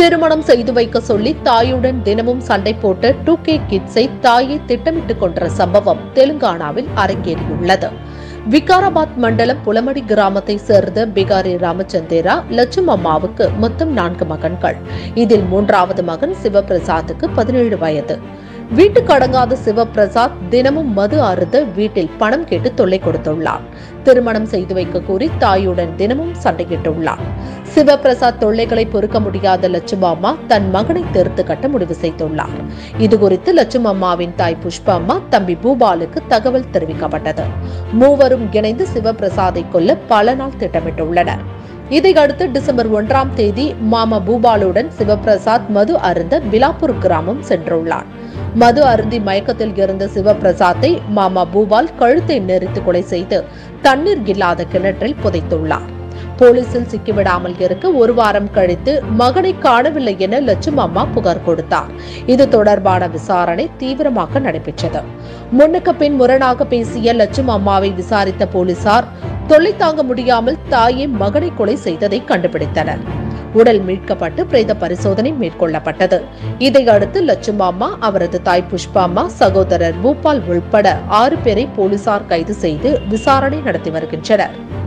திருமணம் செய்து வைக்க சொல்லி தாயுடன் தினமும் சண்டை போட்ட டூ கே கிட்ஸை தாயை திட்டமிட்டுக் கொன்ற சம்பவம் தெலுங்கானாவில் அரங்கேறியுள்ளது விகாராபாத் மண்டலம் புலமடி கிராமத்தை சேர்ந்த பிகாரி ராமச்சந்தேரா லட்சும் அம்மாவுக்கு மொத்தம் நான்கு மகன்கள் இதில் மூன்றாவது மகன் சிவபிரசாத்துக்கு பதினேழு வயது வீட்டுக்கு அடங்காத சிவபிரசாத் தினமும் மது அருந்த வீட்டில் பணம் கேட்டு தொல்லை கொடுத்துள்ளார் திருமணம் செய்து வைக்க கூறி தாயுடன் தினமும் சண்டையிட்டுள்ளார் சிவபிரசாத் தொல்லைகளை பொறுக்க முடியாத லட்சுமம்மா தன் மகனை தேர்த்து கட்ட முடிவு செய்துள்ளார் இதுகுறித்து லட்சுமம்மாவின் தாய் புஷ்பம்மா தம்பி பூபாலுக்கு தகவல் தெரிவிக்கப்பட்டது மூவரும் இணைந்து சிவபிரசாதை கொல்ல பல நாள் திட்டமிட்டுள்ளனர் இதையடுத்து டிசம்பர் ஒன்றாம் தேதி மாமா பூபாலுடன் சிவபிரசாத் மது அருந்த பிலாப்பூர் கிராமம் சென்றுள்ளார் மது அருந்தி மயக்கத்தில் இருந்த சிவபிரசாத்தை மாமா பூபால் கழுத்தை நெரித்து கொலை செய்து தண்ணீர் இல்லாத கிணற்றில் புதைத்துள்ளார் போலீசில் சிக்கிவிடாமல் இருக்க ஒரு வாரம் கழித்து மகனை காணவில்லை என லட்சும் அம்மா புகார் கொடுத்தார் இது தொடர்பான விசாரணை தீவிரமாக நடைபெற்றது முன்னுக்கு பின் முரணாக பேசிய லட்சும் அம்மாவை விசாரித்த போலீசார் தொல்லை தாங்க முடியாமல் தாயை மகனை கொலை செய்ததை கண்டுபிடித்தனர் உடல் மீட்கப்பட்டு பிரேத பரிசோதனை மேற்கொள்ளப்பட்டது இதையடுத்து லட்சுமாமா அவரது தாய் புஷ்பாம்மா சகோதரர் பூபால் உள்பட ஆறு பேரை போலீசார் கைது செய்து விசாரணை நடத்தி வருகின்றனர்